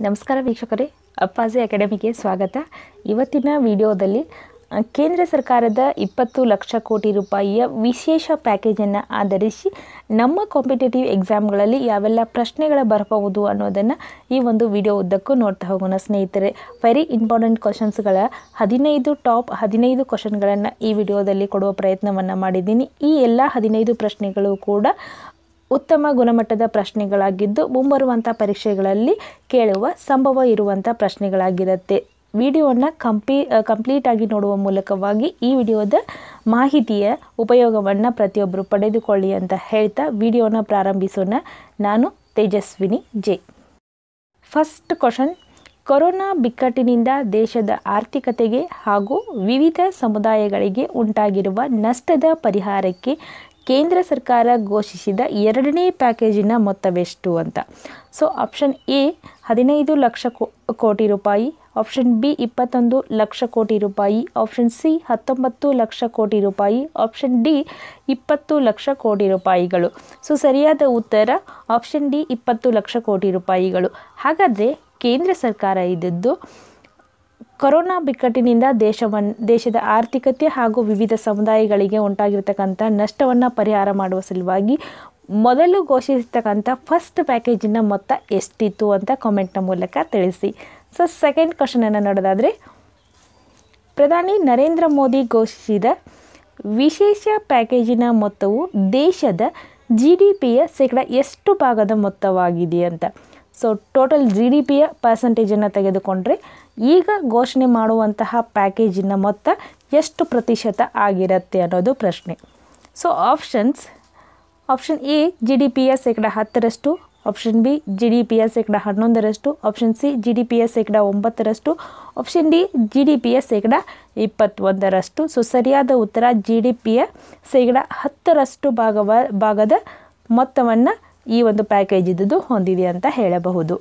ನಮಸ್ಕಾರ ವೀಕ್ಷಕರೇ ಅಪ್ಪಾಜಿ ಅಕಾಡೆಮಿಗೆ ಸ್ವಾಗತ ಇವತ್ತಿನ ವಿಡಿಯೋದಲ್ಲಿ ಆ, ಕೇಂದ್ರ ಸರ್ಕಾರದ ಇಪ್ಪತ್ತು ಲಕ್ಷ ಕೋಟಿ ರೂಪಾಯಿಯ ವಿಶೇಷ ಪ್ಯಾಕೇಜನ್ನು ಆಧರಿಸಿ ನಮ್ಮ ಕಾಂಪಿಟೇಟಿವ್ ಎಕ್ಸಾಮ್ಗಳಲ್ಲಿ ಯಾವೆಲ್ಲ ಪ್ರಶ್ನೆಗಳ ಬರಬಹುದು ಅನ್ನೋದನ್ನು ಈ ಒಂದು ವಿಡಿಯೋ ಉದ್ದಕ್ಕೂ ನೋಡ್ತಾ ಹೋಗೋಣ ಸ್ನೇಹಿತರೆ ವೆರಿ ಇಂಪಾರ್ಟೆಂಟ್ ಕ್ವಶನ್ಸ್ಗಳ ಹದಿನೈದು ಟಾಪ್ ಹದಿನೈದು ಕ್ವಶನ್ಗಳನ್ನು ಈ ವಿಡಿಯೋದಲ್ಲಿ ಕೊಡುವ ಪ್ರಯತ್ನವನ್ನು ಮಾಡಿದ್ದೀನಿ ಈ ಎಲ್ಲ ಹದಿನೈದು ಪ್ರಶ್ನೆಗಳು ಕೂಡ ಉತ್ತಮ ಗುಣಮಟ್ಟದ ಪ್ರಶ್ನೆಗಳಾಗಿದ್ದು ಮುಂಬರುವಂಥ ಪರೀಕ್ಷೆಗಳಲ್ಲಿ ಕೇಳುವ ಸಂಭವ ಇರುವಂಥ ಪ್ರಶ್ನೆಗಳಾಗಿರುತ್ತೆ ವಿಡಿಯೋನ ಕಂಪಿ ಕಂಪ್ಲೀಟಾಗಿ ನೋಡುವ ಮೂಲಕವಾಗಿ ಈ ವಿಡಿಯೋದ ಮಾಹಿತಿಯ ಉಪಯೋಗವನ್ನು ಪ್ರತಿಯೊಬ್ಬರು ಪಡೆದುಕೊಳ್ಳಿ ಅಂತ ಹೇಳ್ತಾ ವಿಡಿಯೋನ ಪ್ರಾರಂಭಿಸೋಣ ನಾನು Tejaswini J first question corona ಬಿಕ್ಕಟ್ಟಿನಿಂದ ದೇಶದ ಆರ್ಥಿಕತೆಗೆ ಹಾಗೂ ವಿವಿಧ ಸಮುದಾಯಗಳಿಗೆ ಉಂಟಾಗಿರುವ ನಷ್ಟದ ಪರಿಹಾರಕ್ಕೆ ಕೇಂದ್ರ ಸರ್ಕಾರ ಘೋಷಿಸಿದ ಎರಡನೇ ಪ್ಯಾಕೇಜಿನ ಮೊತ್ತವೆಷ್ಟು ಅಂತ ಸೊ ಆಪ್ಷನ್ ಎ ಹದಿನೈದು ಲಕ್ಷ ಕೋ ಕೋಟಿ ರೂಪಾಯಿ ಆಪ್ಷನ್ ಬಿ ಇಪ್ಪತ್ತೊಂದು ಲಕ್ಷ ಕೋಟಿ ರೂಪಾಯಿ ಆಪ್ಷನ್ ಸಿ ಹತ್ತೊಂಬತ್ತು ಲಕ್ಷ ಕೋಟಿ ರೂಪಾಯಿ ಆಪ್ಷನ್ ಡಿ ಇಪ್ಪತ್ತು ಲಕ್ಷ ಕೋಟಿ ರೂಪಾಯಿಗಳು ಸೊ ಸರಿಯಾದ ಉತ್ತರ ಆಪ್ಷನ್ ಡಿ ಇಪ್ಪತ್ತು ಲಕ್ಷ ಕೋಟಿ ರೂಪಾಯಿಗಳು ಹಾಗಾದರೆ ಕೇಂದ್ರ ಸರ್ಕಾರ ಇದ್ದದ್ದು ಕೊರೋನಾ ಬಿಕ್ಕಟ್ಟಿನಿಂದ ದೇಶವನ್ನು ದೇಶದ ಆರ್ಥಿಕತೆ ಹಾಗೂ ವಿವಿಧ ಸಮುದಾಯಗಳಿಗೆ ಉಂಟಾಗಿರ್ತಕ್ಕಂಥ ನಷ್ಟವನ್ನು ಪರಿಹಾರ ಮಾಡುವ ಸಲುವಾಗಿ ಮೊದಲು ಘೋಷಿಸಿರ್ತಕ್ಕಂಥ ಫಸ್ಟ್ ಪ್ಯಾಕೇಜಿನ ಮೊತ್ತ ಎಷ್ಟಿತ್ತು ಅಂತ ಕಾಮೆಂಟ್ನ ಮೂಲಕ ತಿಳಿಸಿ ಸೊ ಸೆಕೆಂಡ್ ಕ್ವಶನನ್ನು ನೋಡೋದಾದರೆ ಪ್ರಧಾನಿ ನರೇಂದ್ರ ಮೋದಿ ಘೋಷಿಸಿದ ವಿಶೇಷ ಪ್ಯಾಕೇಜಿನ ಮೊತ್ತವು ದೇಶದ ಜಿ ಡಿ ಪಿಯ ಶೇಕಡ ಎಷ್ಟು ಭಾಗದ ಮೊತ್ತವಾಗಿದೆ ಅಂತ ಸೊ ಟೋಟಲ್ ಜಿ ಡಿ ಪಿಯ ಪರ್ಸಂಟೇಜನ್ನು ತೆಗೆದುಕೊಂಡ್ರೆ ಈಗ ಘೋಷಣೆ ಮಾಡುವಂತಹ ಪ್ಯಾಕೇಜಿನ ಮೊತ್ತ ಎಷ್ಟು ಪ್ರತಿಶತ ಆಗಿರುತ್ತೆ ಅನ್ನೋದು ಪ್ರಶ್ನೆ so options option A G D ಪಿಯ ಶೇಕಡ ಹತ್ತರಷ್ಟು ಆಪ್ಷನ್ ಬಿ ಜಿ ಡಿ ಪಿಯ ಶೇಕಡ ಹನ್ನೊಂದರಷ್ಟು ಆಪ್ಷನ್ ಸಿ ಜಿ ಡಿ ಪಿಯ ಶೇಕಡ ಒಂಬತ್ತರಷ್ಟು ಆಪ್ಷನ್ ಡಿ ಜಿ ಡಿ ಪಿಯ ಶೇಕಡ ಇಪ್ಪತ್ತೊಂದರಷ್ಟು ಸೊ ಸರಿಯಾದ ಉತ್ತರ ಜಿ ಡಿ ಪಿಯ ಶೇಕಡ ಹತ್ತರಷ್ಟು ಭಾಗವ ಭಾಗದ ಮೊತ್ತವನ್ನು ಈ ಒಂದು ಪ್ಯಾಕೇಜ್ ಇದ್ದುದು ಹೊಂದಿದೆ ಅಂತ ಹೇಳಬಹುದು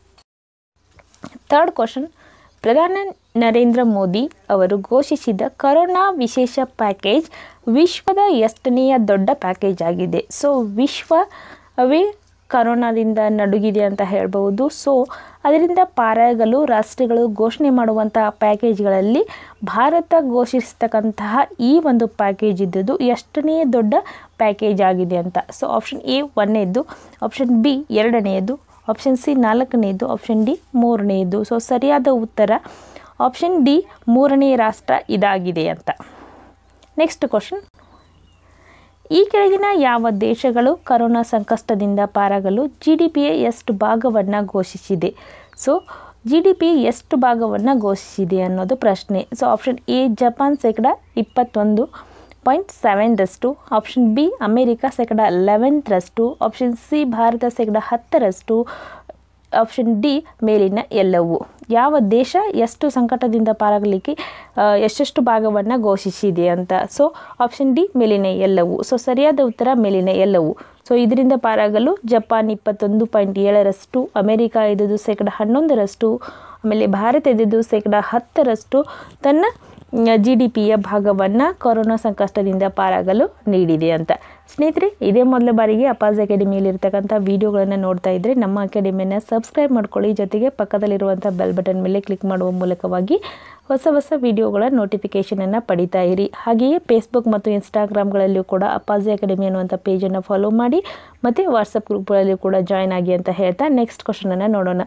ಥರ್ಡ್ ಕ್ವಶನ್ ಪ್ರಧಾನಿ ನರೇಂದ್ರ ಮೋದಿ ಅವರು ಘೋಷಿಸಿದ ಕರೋನಾ ವಿಶೇಷ ಪ್ಯಾಕೇಜ್ ವಿಶ್ವದ ಎಷ್ಟನೆಯ ದೊಡ್ಡ ಪ್ಯಾಕೇಜ್ ಆಗಿದೆ ಸೊ ವಿಶ್ವವೇ ಕರೋನಾದಿಂದ ನಡುಗಿದೆ ಅಂತ ಹೇಳ್ಬೋದು ಸೊ ಅದರಿಂದ ಪಾರಾಗಲು ರಾಷ್ಟ್ರಗಳು ಘೋಷಣೆ ಮಾಡುವಂತಹ ಪ್ಯಾಕೇಜ್ಗಳಲ್ಲಿ ಭಾರತ ಘೋಷಿಸ್ತಕ್ಕಂತಹ ಈ ಒಂದು ಪ್ಯಾಕೇಜ್ ಇದ್ದದ್ದು ಎಷ್ಟನೇ ದೊಡ್ಡ ಪ್ಯಾಕೇಜ್ ಆಗಿದೆ ಅಂತ ಸೊ ಆಪ್ಷನ್ ಎ ಒಂದನೇದು ಆಪ್ಷನ್ ಬಿ ಎರಡನೆಯದು ಆಪ್ಷನ್ ಸಿ ನಾಲ್ಕನೆಯದು ಆಪ್ಷನ್ ಡಿ ಮೂರನೆಯದು ಸೊ ಸರಿಯಾದ ಉತ್ತರ ಆಪ್ಷನ್ ಡಿ ಮೂರನೇ ರಾಷ್ಟ್ರ ಇದಾಗಿದೆ ಅಂತ ನೆಕ್ಸ್ಟ್ ಕ್ವಶನ್ ಈ ಕೆಳಗಿನ ಯಾವ ದೇಶಗಳು ಕರೋನಾ ಸಂಕಷ್ಟದಿಂದ ಪಾರಾಗಲು ಜಿ ಡಿ ಪಿಯ ಎಷ್ಟು ಭಾಗವನ್ನು ಘೋಷಿಸಿದೆ ಸೊ ಜಿ ಡಿ ಪಿ ಎಷ್ಟು ಭಾಗವನ್ನು ಘೋಷಿಸಿದೆ ಅನ್ನೋದು ಪ್ರಶ್ನೆ ಸೊ ಆಪ್ಷನ್ ಎ ಜಪಾನ್ ಶೇಕಡ ಇಪ್ಪತ್ತೊಂದು ಪಾಯಿಂಟ್ ಸೆವೆನ್ರಷ್ಟು ಆಪ್ಷನ್ ಬಿ ಅಮೇರಿಕಾ ಶೇಕಡ ಲೆವೆನ್ರಷ್ಟು ಆಪ್ಷನ್ ಸಿ ಭಾರತ ಶೇಕಡ ಹತ್ತರಷ್ಟು ಆಪ್ಷನ್ ಡಿ ಮೇಲಿನ ಎಲ್ಲವೂ ಯಾವ ದೇಶ ಎಷ್ಟು ಸಂಕಟದಿಂದ ಪಾರಾಗಲಿಕ್ಕೆ ಆ, ಎಷ್ಟೆಷ್ಟು ಭಾಗವನ್ನು ಘೋಷಿಸಿದೆ ಅಂತ ಸೊ ಆಪ್ಷನ್ ಡಿ ಮೇಲಿನ ಎಲ್ಲವೂ ಸೊ ಸರಿಯಾದ ಉತ್ತರ ಮೇಲಿನ ಎಲ್ಲವೂ ಸೊ ಇದರಿಂದ ಪಾರಾಗಲು ಜಪಾನ್ ಇಪ್ಪತ್ತೊಂದು ಪಾಯಿಂಟ್ ಏಳರಷ್ಟು ಅಮೆರಿಕ ಇದ್ದದ್ದು ಶೇಕಡ ಹನ್ನೊಂದರಷ್ಟು ಆಮೇಲೆ ಭಾರತ ಇದ್ದದ್ದು ಶೇಕಡ ಹತ್ತರಷ್ಟು ತನ್ನ ಜಿ ಡಿ ಪಿಯ ಭಾಗವನ್ನು ಕೊರೋನಾ ಸಂಕಷ್ಟದಿಂದ ಪಾರಾಗಲು ನೀಡಿದೆ ಅಂತ ಸ್ನೇಹಿತರೆ ಇದೇ ಮೊದಲ ಬಾರಿಗೆ ಅಪಾಸ್ ಅಕಾಡೆಮಿಯಲ್ಲಿರ್ತಕ್ಕಂಥ ವೀಡಿಯೋಗಳನ್ನು ನೋಡ್ತಾ ಇದ್ದರೆ ನಮ್ಮ ಅಕಾಡೆಮಿಯನ್ನು ಸಬ್ಸ್ಕ್ರೈಬ್ ಮಾಡ್ಕೊಳ್ಳಿ ಜೊತೆಗೆ ಪಕ್ಕದಲ್ಲಿರುವಂಥ ಬೆಲ್ ಬಟನ್ ಮೇಲೆ ಕ್ಲಿಕ್ ಮಾಡುವ ಮೂಲಕವಾಗಿ ಹೊಸ ಹೊಸ ವಿಡಿಯೋಗಳ ನೋಟಿಫಿಕೇಷನನ್ನು ಪಡಿತಾ ಇರಿ ಹಾಗೆಯೇ ಫೇಸ್ಬುಕ್ ಮತ್ತು ಇನ್ಸ್ಟಾಗ್ರಾಮ್ಗಳಲ್ಲಿಯೂ ಕೂಡ ಅಪ್ಪಾಜಿ ಅಕಾಡೆಮಿ ಅನ್ನುವಂಥ ಪೇಜನ್ನು ಫಾಲೋ ಮಾಡಿ ಮತ್ತು ವಾಟ್ಸಪ್ ಗ್ರೂಪ್ಗಳಲ್ಲಿಯೂ ಕೂಡ ಜಾಯ್ನ್ ಆಗಿ ಅಂತ ಹೇಳ್ತಾ ನೆಕ್ಸ್ಟ್ ಕ್ವಶನನ್ನು ನೋಡೋಣ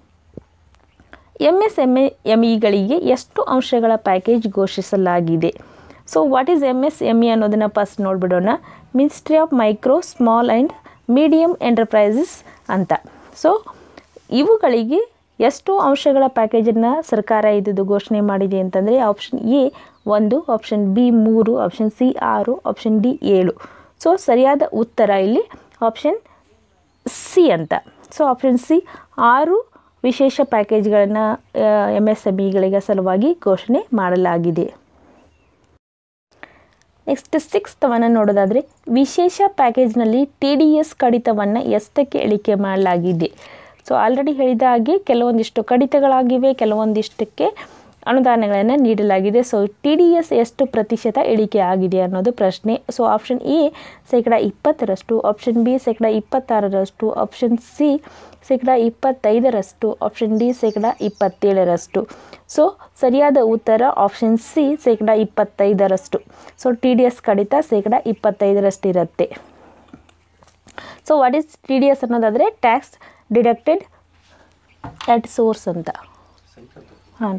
ಎಮ್ ಎಸ್ ಎಮ್ ಎಮ್ ಇಗಳಿಗೆ ಎಷ್ಟು ಅಂಶಗಳ ಪ್ಯಾಕೇಜ್ ಘೋಷಿಸಲಾಗಿದೆ so what is M S M E ಅನ್ನೋದನ್ನು ಫಸ್ಟ್ ನೋಡಿಬಿಡೋಣ ministry of micro small and medium enterprises ಅಂತ ಸೊ ಇವುಗಳಿಗೆ ಎಷ್ಟು ಅಂಶಗಳ ಪ್ಯಾಕೇಜನ್ನು ಸರ್ಕಾರ ಇದ್ದುದು ಘೋಷಣೆ ಮಾಡಿದೆ ಅಂತಂದರೆ ಆಪ್ಷನ್ ಎ ಒಂದು ಆಪ್ಷನ್ ಬಿ ಮೂರು ಆಪ್ಷನ್ ಸಿ ಆರು ಆಪ್ಷನ್ ಡಿ ಏಳು ಸೊ ಸರಿಯಾದ ಉತ್ತರ ಇಲ್ಲಿ ಆಪ್ಷನ್ ಸಿ ಅಂತ ಸೊ ಆಪ್ಷನ್ ಸಿ ಆರು ವಿಶೇಷ ಪ್ಯಾಕೇಜ್ಗಳನ್ನು ಎಮ್ ಎಸ್ ಎಮ್ ಇಗಳಿಗೆ ಸಲುವಾಗಿ ಘೋಷಣೆ ಮಾಡಲಾಗಿದೆ ನೆಕ್ಸ್ಟ್ ಸಿಕ್ಸ್ತವನ್ನು ನೋಡೋದಾದರೆ ವಿಶೇಷ ಪ್ಯಾಕೇಜ್ನಲ್ಲಿ ಟಿ ಡಿ ಎಸ್ ಕಡಿತವನ್ನು ಎಷ್ಟಕ್ಕೆ ಇಳಿಕೆ ಮಾಡಲಾಗಿದೆ ಸೊ ಆಲ್ರೆಡಿ ಹೇಳಿದ ಹಾಗೆ ಕೆಲವೊಂದಿಷ್ಟು ಕಡಿತಗಳಾಗಿವೆ ಕೆಲವೊಂದಿಷ್ಟಕ್ಕೆ ಅನುದಾನಗಳನ್ನು ನೀಡಲಾಗಿದೆ ಸೊ ಟಿ ಡಿ ಎಸ್ ಎಷ್ಟು ಪ್ರತಿಶತ ಇಳಿಕೆ ಆಗಿದೆ ಅನ್ನೋದು ಪ್ರಶ್ನೆ ಸೊ ಆಪ್ಷನ್ ಎ ಶೇಕಡ ಇಪ್ಪತ್ತರಷ್ಟು ಆಪ್ಷನ್ ಬಿ ಶೇಕಡ ಇಪ್ಪತ್ತಾರರಷ್ಟು ಆಪ್ಷನ್ ಸಿ ಶೇಕಡ ಇಪ್ಪತ್ತೈದರಷ್ಟು ಆಪ್ಷನ್ ಡಿ ಶೇಕಡ ಇಪ್ಪತ್ತೇಳರಷ್ಟು ಸೊ ಸರಿಯಾದ ಉತ್ತರ ಆಪ್ಷನ್ ಸಿ ಶೇಕಡ ಇಪ್ಪತ್ತೈದರಷ್ಟು ಸೊ ಟಿ ಡಿ ಎಸ್ ಕಡಿತ ಶೇಕಡ ಇಪ್ಪತ್ತೈದರಷ್ಟು ಇರುತ್ತೆ so what is T D S ಅನ್ನೋದಾದರೆ ಟ್ಯಾಕ್ಸ್ ಡಿಡಕ್ಟೆಡ್ ಎಟ್ ಸೋರ್ಸ್ ಅಂತ ಹಾಂ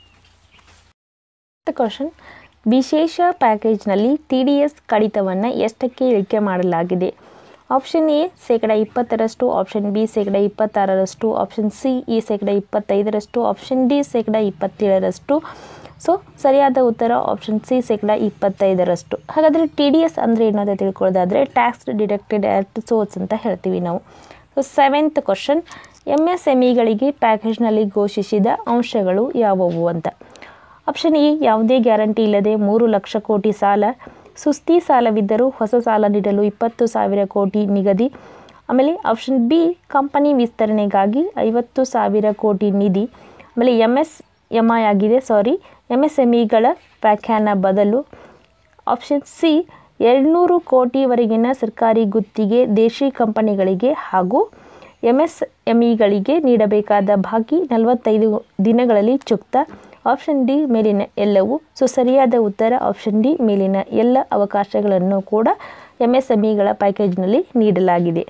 ರೀ ಕ್ವಶನ್ ವಿಶೇಷ ಪ್ಯಾಕೇಜ್ನಲ್ಲಿ ಟಿ ಡಿ ಎಸ್ ಕಡಿತವನ್ನು ಎಷ್ಟಕ್ಕೆ ಇಳಿಕೆ ಮಾಡಲಾಗಿದೆ ಆಪ್ಷನ್ ಎ ಶೇಕಡ ಇಪ್ಪತ್ತರಷ್ಟು ಆಪ್ಷನ್ ಬಿ ಶೇಕಡ ಇಪ್ಪತ್ತಾರರಷ್ಟು ಆಪ್ಷನ್ ಸಿ ಈ ಶೇಕಡ ಇಪ್ಪತ್ತೈದರಷ್ಟು ಆಪ್ಷನ್ ಡಿ ಶೇಕಡ ಇಪ್ಪತ್ತೇಳರಷ್ಟು ಸೊ ಸರಿಯಾದ ಉತ್ತರ ಆಪ್ಷನ್ ಸಿ ಶೇಕಡ ಇಪ್ಪತ್ತೈದರಷ್ಟು ಹಾಗಾದರೆ ಟಿ ಡಿ ಎಸ್ ಅಂದರೆ ಏನು ಅಂತ ತಿಳ್ಕೊಳ್ಳೋದಾದರೆ ಟ್ಯಾಕ್ಸ್ ಡಿಡಕ್ಟೆಡ್ ಅಟ್ ಸೋರ್ಸ್ ಅಂತ ಹೇಳ್ತೀವಿ ನಾವು so seventh question M S M ಇಗಳಿಗೆ ಪ್ಯಾಕೇಜ್ನಲ್ಲಿ ಘೋಷಿಸಿದ ಅಂಶಗಳು ಯಾವುವು ಅಂತ ಆಪ್ಷನ್ ಎ ಯಾವುದೇ ಗ್ಯಾರಂಟಿ ಇಲ್ಲದೆ ಮೂರು ಲಕ್ಷ ಕೋಟಿ ಸಾಲ ಸುಸ್ತಿ ಸಾಲವಿದ್ದರೂ ಹೊಸ ಸಾಲ ನೀಡಲು ಇಪ್ಪತ್ತು ಸಾವಿರ ಕೋಟಿ ನಿಗದಿ ಆಮೇಲೆ ಆಪ್ಷನ್ ಬಿ ಕಂಪನಿ ವಿಸ್ತರಣೆಗಾಗಿ ಐವತ್ತು ಸಾವಿರ ಕೋಟಿ ನಿಧಿ ಆಮೇಲೆ ಎಮ್ ಎಸ್ ಎಮ್ ಐ ಆಗಿದೆ ಸಾರಿ ಎಮ್ ಎಸ್ ಎಮ್ ಇಗಳ ವ್ಯಾಖ್ಯಾನ ಬದಲು ಆಪ್ಷನ್ ಸಿ ಎರಡುನೂರು ಕೋಟಿವರೆಗಿನ ಸರ್ಕಾರಿ ಗುತ್ತಿಗೆ ದೇಶಿ ಕಂಪನಿಗಳಿಗೆ ಹಾಗೂ ಎಮ್ ಎಸ್ ಎಮ್ ಇಗಳಿಗೆ ನೀಡಬೇಕಾದ ಬಾಕಿ ನಲವತ್ತೈದು ದಿನಗಳಲ್ಲಿ ಚುಕ್ತ ಆಪ್ಷನ್ ಡಿ ಮೇಲಿನ ಎಲ್ಲವೂ ಸೊ ಸರಿಯಾದ ಉತ್ತರ ಆಪ್ಷನ್ ಡಿ ಮೇಲಿನ ಎಲ್ಲ ಅವಕಾಶಗಳನ್ನು ಕೂಡ ಎಮ್ ಎಸ್ ಎಮ್ ಇಗಳ ಪ್ಯಾಕೇಜ್ನಲ್ಲಿ ನೀಡಲಾಗಿದೆ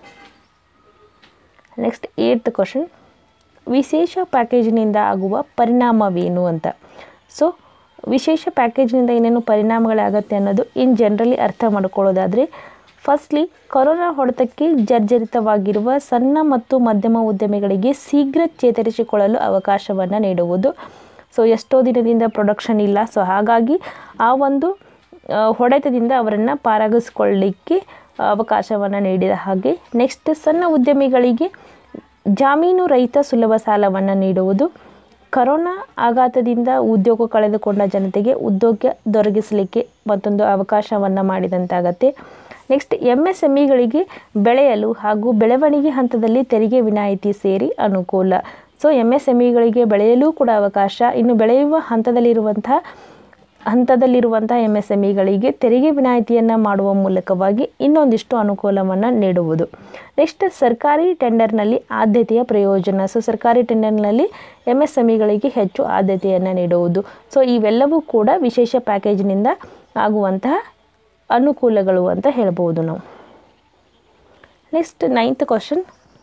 ನೆಕ್ಸ್ಟ್ ಏಟ್ತ್ ಕ್ವಶನ್ ವಿಶೇಷ ಪ್ಯಾಕೇಜಿನಿಂದ ಆಗುವ ಪರಿಣಾಮವೇನು ಅಂತ ಸೊ ವಿಶೇಷ ಪ್ಯಾಕೇಜ್ನಿಂದ ಏನೇನು ಪರಿಣಾಮಗಳಾಗತ್ತೆ ಅನ್ನೋದು ಇನ್ ಜನರಲಿ ಅರ್ಥ ಮಾಡ್ಕೊಳ್ಳೋದಾದರೆ ಫಸ್ಟ್ಲಿ ಕೊರೋನಾ ಹೊಡೆತಕ್ಕೆ ಜರ್ಜರಿತವಾಗಿರುವ ಸಣ್ಣ ಮತ್ತು ಮಧ್ಯಮ ಉದ್ಯಮಿಗಳಿಗೆ ಶೀಘ್ರ ಚೇತರಿಸಿಕೊಳ್ಳಲು ಅವಕಾಶವನ್ನು ನೀಡುವುದು ಸೊ ಎಷ್ಟೋ ದಿನದಿಂದ ಪ್ರೊಡಕ್ಷನ್ ಇಲ್ಲ ಸೊ ಹಾಗಾಗಿ ಆ ಒಂದು ಆ, ಹೊಡೆತದಿಂದ ಅವರನ್ನು ಪಾರಾಗಿಸ್ಕೊಳ್ಳಿಕ್ಕೆ ಅವಕಾಶವನ್ನು ನೀಡಿದ ಹಾಗೆ ನೆಕ್ಸ್ಟ್ ಸಣ್ಣ ಉದ್ಯಮಿಗಳಿಗೆ ಜಾಮೀನು ರಹಿತ ಸುಲಭ ಸಾಲವನ್ನು ನೀಡುವುದು ಕರೋನಾ ಆಘಾತದಿಂದ ಉದ್ಯೋಗ ಕಳೆದುಕೊಂಡ ಜನತೆಗೆ ಉದ್ಯೋಗ ದೊರಕಿಸಲಿಕ್ಕೆ ಮತ್ತೊಂದು ಅವಕಾಶವನ್ನು ಮಾಡಿದಂತಾಗತ್ತೆ ನೆಕ್ಸ್ಟ್ ಎಮ್ ಎಸ್ ಎಮ್ ಇಗಳಿಗೆ ಬೆಳೆಯಲು ಹಾಗೂ ಬೆಳವಣಿಗೆ ಹಂತದಲ್ಲಿ ತೆರಿಗೆ ವಿನಾಯಿತಿ ಸೇರಿ ಅನುಕೂಲ ಸೊ ಎಮ್ ಎಸ್ ಎಮ್ ಇಗಳಿಗೆ ಬೆಳೆಯಲು ಕೂಡ ಅವಕಾಶ ಇನ್ನು ಬೆಳೆಯುವ ಹಂತದಲ್ಲಿರುವಂತಹ ಹಂತದಲ್ಲಿರುವಂಥ ಎಮ್ ಎಸ್ ಎಮ್ ಇಗಳಿಗೆ ತೆರಿಗೆ ವಿನಾಯಿತಿಯನ್ನು ಮಾಡುವ ಮೂಲಕವಾಗಿ ಇನ್ನೊಂದಿಷ್ಟು ಅನುಕೂಲವನ್ನು ನೀಡುವುದು ನೆಕ್ಸ್ಟ್ ಸರ್ಕಾರಿ ಟೆಂಡರ್ನಲ್ಲಿ ಆದ್ಯತೆಯ ಪ್ರಯೋಜನ ಸೊ ಸರ್ಕಾರಿ ಟೆಂಡರ್ನಲ್ಲಿ ಎಮ್ ಎಸ್ ಎಮ್ ಇಗಳಿಗೆ ಹೆಚ್ಚು ಆದ್ಯತೆಯನ್ನು ನೀಡುವುದು ಸೊ ಇವೆಲ್ಲವೂ ಕೂಡ ವಿಶೇಷ ಪ್ಯಾಕೇಜ್ನಿಂದ ಆಗುವಂತಹ ಅನುಕೂಲಗಳು ಅಂತ ಹೇಳ್ಬೋದು ನಾವು ನೆಕ್ಸ್ಟ್ ನೈನ್ತ್ ಕ್ವಶನ್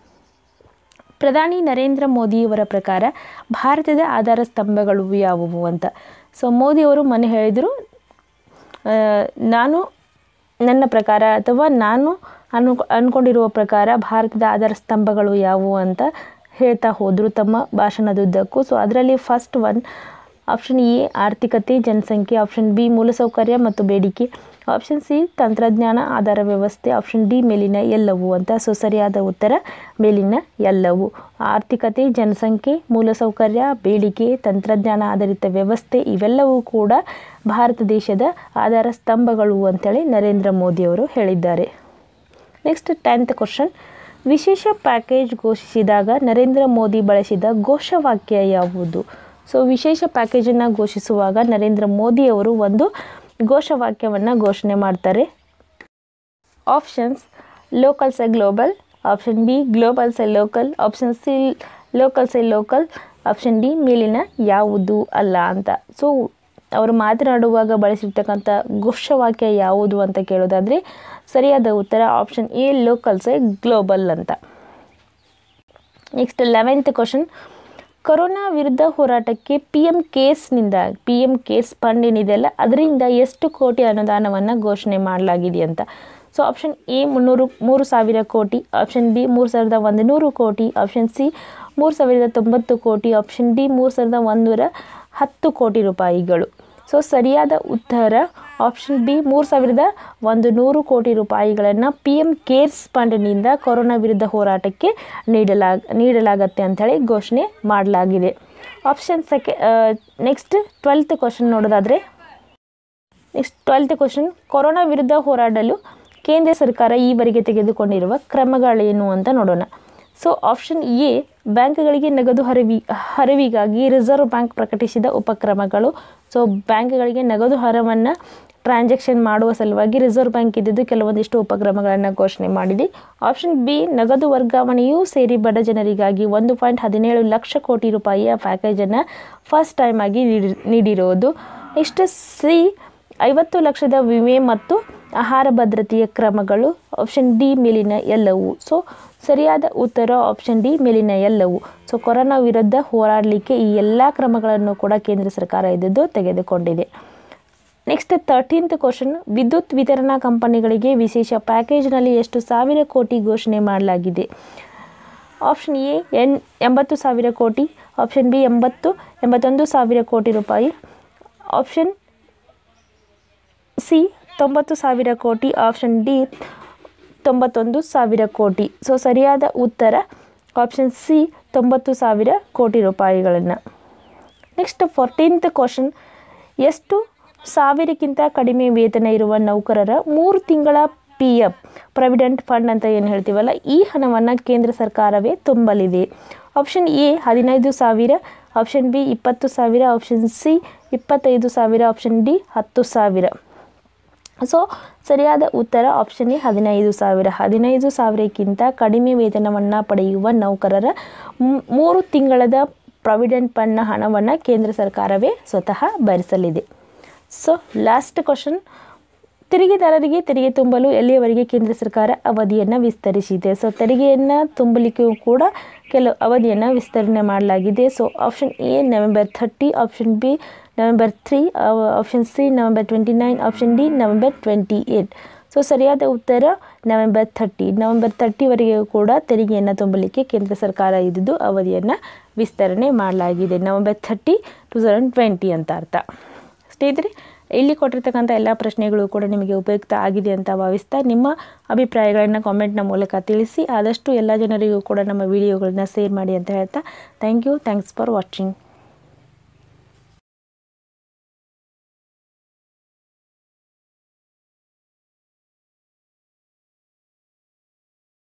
ಪ್ರಧಾನಿ ನರೇಂದ್ರ ಮೋದಿಯವರ ಪ್ರಕಾರ ಭಾರತದ ಆಧಾರ ಸ್ತಂಭಗಳು ಯಾವುವು ಅಂತ ಸೊ ಮೋದಿಯವರು ಮೊನ್ನೆ ಹೇಳಿದರು ಆ, ನಾನು ನನ್ನ ಪ್ರಕಾರ ಅಥವಾ ನಾನು ಅನು ಅಂದ್ಕೊಂಡಿರುವ ಪ್ರಕಾರ ಭಾರತದ ಆಧಾರ ಸ್ತಂಭಗಳು ಯಾವುವು ಅಂತ ಹೇಳ್ತಾ ಹೋದರು ತಮ್ಮ ಭಾಷಣದುದ್ದಕ್ಕೂ ಸೊ ಅದರಲ್ಲಿ ಫಸ್ಟ್ ಒನ್ ಆಪ್ಷನ್ ಎ ಆರ್ಥಿಕತೆ ಜನಸಂಖ್ಯೆ ಆಪ್ಷನ್ ಬಿ ಮೂಲಸೌಕರ್ಯ ಮತ್ತು ಬೇಡಿಕೆ ಆಪ್ಷನ್ ಸಿ ತಂತ್ರಜ್ಞಾನ ಆಧಾರ ವ್ಯವಸ್ಥೆ ಆಪ್ಷನ್ ಡಿ ಮೇಲಿನ ಎಲ್ಲವೂ ಅಂತ ಸೊ ಸರಿಯಾದ ಉತ್ತರ ಮೇಲಿನ ಎಲ್ಲವೂ ಆರ್ಥಿಕತೆ ಜನಸಂಖ್ಯೆ ಮೂಲಸೌಕರ್ಯ ಬೇಡಿಕೆ ತಂತ್ರಜ್ಞಾನ ಆಧಾರಿತ ವ್ಯವಸ್ಥೆ ಇವೆಲ್ಲವೂ ಕೂಡ ಭಾರತ ದೇಶದ ಆಧಾರ ಸ್ತಂಭಗಳು ಅಂತೇಳಿ ನರೇಂದ್ರ ಮೋದಿಯವರು ಹೇಳಿದ್ದಾರೆ ನೆಕ್ಸ್ಟ್ ಟೆಂತ್ ಕ್ವಶನ್ ವಿಶೇಷ ಪ್ಯಾಕೇಜ್ ಘೋಷಿಸಿದಾಗ ನರೇಂದ್ರ ಮೋದಿ ಬಳಸಿದ ಘೋಷವಾಕ್ಯ ಯಾವುದು ಸೊ ವಿಶೇಷ ಪ್ಯಾಕೇಜನ್ನು ಘೋಷಿಸುವಾಗ ನರೇಂದ್ರ ಮೋದಿಯವರು ಒಂದು ಘೋಷವಾಕ್ಯವನ್ನು ಘೋಷಣೆ ಮಾಡ್ತಾರೆ ಆಪ್ಷನ್ಸ್ ಲೋಕಲ್ ಸೆ ಗ್ಲೋಬಲ್ ಆಪ್ಷನ್ ಬಿ ಗ್ಲೋಬಲ್ ಸೆ ಲೋಕಲ್ ಆಪ್ಷನ್ ಸಿ ಲೋಕಲ್ ಸೆ ಲೋಕಲ್ ಆಪ್ಷನ್ ಡಿ ಮೇಲಿನ ಯಾವುದು ಅಲ್ಲ ಅಂತ ಸೊ ಅವರು ಮಾತನಾಡುವಾಗ ಬಳಸಿರ್ತಕ್ಕಂಥ ಘೋಷವಾಕ್ಯ ಯಾವುದು ಅಂತ ಕೇಳೋದಾದರೆ ಸರಿಯಾದ ಉತ್ತರ ಆಪ್ಷನ್ ಎ ಲೋಕಲ್ ಸೆ ಗ್ಲೋಬಲ್ ಅಂತ ನೆಕ್ಸ್ಟ್ ಲೆವೆಂತ್ ಕ್ವಶನ್ ಕೊರೋನಾ ವಿರುದ್ಧ ಹೋರಾಟಕ್ಕೆ ಪಿ ಎಮ್ ಕೇರ್ಸ್ನಿಂದ ಪಿ ಎಮ್ ಕೇರ್ಸ್ ಫಂಡ್ ಏನಿದೆಯಲ್ಲ ಅದರಿಂದ ಎಷ್ಟು ಕೋಟಿ ಅನುದಾನವನ್ನು ಘೋಷಣೆ ಮಾಡಲಾಗಿದೆ ಅಂತ ಸೊ ಆಪ್ಷನ್ ಎ ಮುನ್ನೂರು ಮೂರು ಸಾವಿರ ಕೋಟಿ ಆಪ್ಷನ್ ಬಿ ಮೂರು ಸಾವಿರದ ಒಂದು ನೂರು ಕೋಟಿ ಆಪ್ಷನ್ ಸಿ ಮೂರು ಸಾವಿರದ ತೊಂಬತ್ತು ಕೋಟಿ ಆಪ್ಷನ್ ಡಿ ಮೂರು ಸಾವಿರದ ಒಂದೂರ ಹತ್ತು ಕೋಟಿ ರೂಪಾಯಿಗಳು ಸೊ ಸರಿಯಾದ ಉತ್ತರ ಆಪ್ಷನ್ ಬಿ ಮೂರು ಸಾವಿರದ ಒಂದು ನೂರು ಕೋಟಿ ರೂಪಾಯಿಗಳನ್ನು ಪಿ ಎಮ್ ಕೇರ್ಸ್ ಫಂಡ್ನಿಂದ ಕೊರೋನಾ ವಿರುದ್ಧ ಹೋರಾಟಕ್ಕೆ ನೀಡಲಾಗ ನೀಡಲಾಗತ್ತೆ ಅಂಥೇಳಿ ಘೋಷಣೆ ಮಾಡಲಾಗಿದೆ ಆಪ್ಷನ್ ಸೆಕೆ ನೆಕ್ಸ್ಟ್ ಟ್ವೆಲ್ತ್ ಕ್ವಶನ್ ನೋಡೋದಾದರೆ ನೆಕ್ಸ್ಟ್ ಟ್ವೆಲ್ತ್ ಕ್ವಶನ್ ಕೊರೋನಾ ವಿರುದ್ಧ ಹೋರಾಡಲು ಕೇಂದ್ರ ಸರ್ಕಾರ ಈವರೆಗೆ ತೆಗೆದುಕೊಂಡಿರುವ ಕ್ರಮಗಳೇನು ಅಂತ ನೋಡೋಣ ಸೊ ಆಪ್ಷನ್ ಎ ಬ್ಯಾಂಕ್ಗಳಿಗೆ ನಗದು ಹರಿವಿ ಹರಿವಿಗಾಗಿ ರಿಸರ್ವ್ ಬ್ಯಾಂಕ್ ಪ್ರಕಟಿಸಿದ ಉಪಕ್ರಮಗಳು ಸೊ ಬ್ಯಾಂಕ್ಗಳಿಗೆ ನಗದು ಹರವನ್ನು ಟ್ರಾನ್ಸಾಕ್ಷನ್ ಮಾಡುವ ಸಲುವಾಗಿ ರಿಸರ್ವ್ ಬ್ಯಾಂಕ್ ಇದ್ದಿದ್ದು ಕೆಲವೊಂದಿಷ್ಟು ಉಪಕ್ರಮಗಳನ್ನು ಘೋಷಣೆ ಮಾಡಿದೆ ಆಪ್ಷನ್ ಬಿ ನಗದು ವರ್ಗಾವಣೆಯೂ ಸೇರಿ ಬಡ ಜನರಿಗಾಗಿ ಒಂದು ಪಾಯಿಂಟ್ ಹದಿನೇಳು ಲಕ್ಷ ಕೋಟಿ ರೂಪಾಯಿಯ ಪ್ಯಾಕೇಜನ್ನು ಫಸ್ಟ್ ಟೈಮ್ ಆಗಿ ನೀಡಿ ನೀಡಿರುವುದು ನೆಕ್ಸ್ಟ್ ಸಿ ಐವತ್ತು ಲಕ್ಷದ ವಿಮೆ ಮತ್ತು ಆಹಾರ ಭದ್ರತೆಯ ಕ್ರಮಗಳು ಆಪ್ಷನ್ ಡಿ ಮೇಲಿನ ಎಲ್ಲವೂ ಸೊ ಸರಿಯಾದ ಉತ್ತರ ಆಪ್ಷನ್ ಡಿ ಮೇಲಿನ ಎಲ್ಲವೂ ಸೊ ಕೊರೋನಾ ವಿರುದ್ಧ ಹೋರಾಡಲಿಕ್ಕೆ ಈ ಎಲ್ಲ ಕ್ರಮಗಳನ್ನು ಕೂಡ ಕೇಂದ್ರ ಸರ್ಕಾರ ಇದ್ದಿದ್ದು ತೆಗೆದುಕೊಂಡಿದೆ ನೆಕ್ಸ್ಟ್ ತರ್ಟೀನ್ತ್ ಕ್ವಶನ್ ವಿದ್ಯುತ್ ವಿತರಣಾ ಕಂಪನಿಗಳಿಗೆ ವಿಶೇಷ ಪ್ಯಾಕೇಜ್ನಲ್ಲಿ ಎಷ್ಟು ಸಾವಿರ ಕೋಟಿ ಘೋಷಣೆ ಮಾಡಲಾಗಿದೆ ಆಪ್ಷನ್ ಎ ಎನ್ ಎಂಬತ್ತು ಸಾವಿರ ಕೋಟಿ ಆಪ್ಷನ್ ಬಿ ಎಂಬತ್ತು ಎಂಬತ್ತೊಂದು ಸಾವಿರ ಕೋಟಿ ರೂಪಾಯಿ ಆಪ್ಷನ್ ಸಿ ತೊಂಬತ್ತು ಸಾವಿರ ಕೋಟಿ ಆಪ್ಷನ್ ಡಿ ತೊಂಬತ್ತೊಂದು ಸಾವಿರ ಕೋಟಿ ಸೊ ಸರಿಯಾದ ಉತ್ತರ ಆಪ್ಷನ್ ಸಿ ತೊಂಬತ್ತು ಸಾವಿರ ಕೋಟಿ ರೂಪಾಯಿಗಳನ್ನು ನೆಕ್ಸ್ಟ್ ಫೋರ್ಟೀನ್ತ್ ಕ್ವಶನ್ ಎಷ್ಟು ಸಾವಿರಕ್ಕಿಂತ ಕಡಿಮೆ ವೇತನ ಇರುವ ನೌಕರರ ಮೂರು ತಿಂಗಳ ಪಿ ಎಫ್ ಪ್ರಾವಿಡೆಂಟ್ ಫಂಡ್ ಅಂತ ಏನು ಹೇಳ್ತೀವಲ್ಲ ಈ ಹಣವನ್ನು ಕೇಂದ್ರ ಸರ್ಕಾರವೇ ತುಂಬಲಿದೆ ಆಪ್ಷನ್ ಎ ಹದಿನೈದು ಸಾವಿರ ಆಪ್ಷನ್ ಬಿ ಇಪ್ಪತ್ತು ಸಾವಿರ ಆಪ್ಷನ್ ಸಿ ಇಪ್ಪತ್ತೈದು ಸಾವಿರ ಆಪ್ಷನ್ ಡಿ ಹತ್ತು ಸಾವಿರ ಸೊ ಸರಿಯಾದ ಉತ್ತರ ಆಪ್ಷನ್ ಎ ಹದಿನೈದು ಸಾವಿರ ಹದಿನೈದು ಸಾವಿರಕ್ಕಿಂತ ಕಡಿಮೆ ವೇತನವನ್ನು ಪಡೆಯುವ ನೌಕರರ ಮ್- ಮೂರು ತಿಂಗಳದ ಪ್ರಾವಿಡೆಂಟ್ ಫಂಡ್ನ ಹಣವನ್ನು ಕೇಂದ್ರ ಸರ್ಕಾರವೇ ಸ್ವತಃ ಭರಿಸಲಿದೆ ಸೊ ಲಾಸ್ಟ್ ಕ್ವಶನ್ ತೆರಿಗೆದಾರರಿಗೆ ತೆರಿಗೆ ತುಂಬಲು ಎಲ್ಲಿಯವರೆಗೆ ಕೇಂದ್ರ ಸರ್ಕಾರ ಅವಧಿಯನ್ನು ವಿಸ್ತರಿಸಿದೆ ಸೊ ತೆರಿಗೆಯನ್ನು ತುಂಬಲಿಕ್ಕೂ ಕೂಡ ಕೆಲವು ಅವಧಿಯನ್ನು ವಿಸ್ತರಣೆ ಮಾಡಲಾಗಿದೆ so option A November thirty option B November three option C November twenty nine option D November twenty eight so ಸರಿಯಾದ ಉತ್ತರ ನವೆಂಬರ್ ಥರ್ಟಿ ನವೆಂಬರ್ ತರ್ಟಿವರೆಗೆ ಕೂಡ ತೆರಿಗೆಯನ್ನು ತುಂಬಲಿಕ್ಕೆ ಕೇಂದ್ರ ಸರ್ಕಾರ ಇದ್ದಿದ್ದು ಅವಧಿಯನ್ನು ವಿಸ್ತರಣೆ ಮಾಡಲಾಗಿದೆ November thirty two thousand twenty ಅಂತ ಅರ್ಥ ಸ್ನೇಹಿತರೆ ಇಲ್ಲಿ ಕೊಟ್ಟಿರ್ತಕ್ಕಂಥ ಎಲ್ಲ ಪ್ರಶ್ನೆಗಳು ಕೂಡ ನಿಮಗೆ ಉಪಯುಕ್ತ ಆಗಿದೆ ಅಂತ ಭಾವಿಸ್ತಾ ನಿಮ್ಮ ಅಭಿಪ್ರಾಯಗಳನ್ನು ಕಾಮೆಂಟ್ನ ಮೂಲಕ ತಿಳಿಸಿ ಆದಷ್ಟು ಎಲ್ಲ ಜನರಿಗೂ ಕೂಡ ನಮ್ಮ ವಿಡಿಯೋಗಳನ್ನ ಶೇರ್ ಮಾಡಿ ಅಂತ ಹೇಳ್ತಾ thank you thanks for watching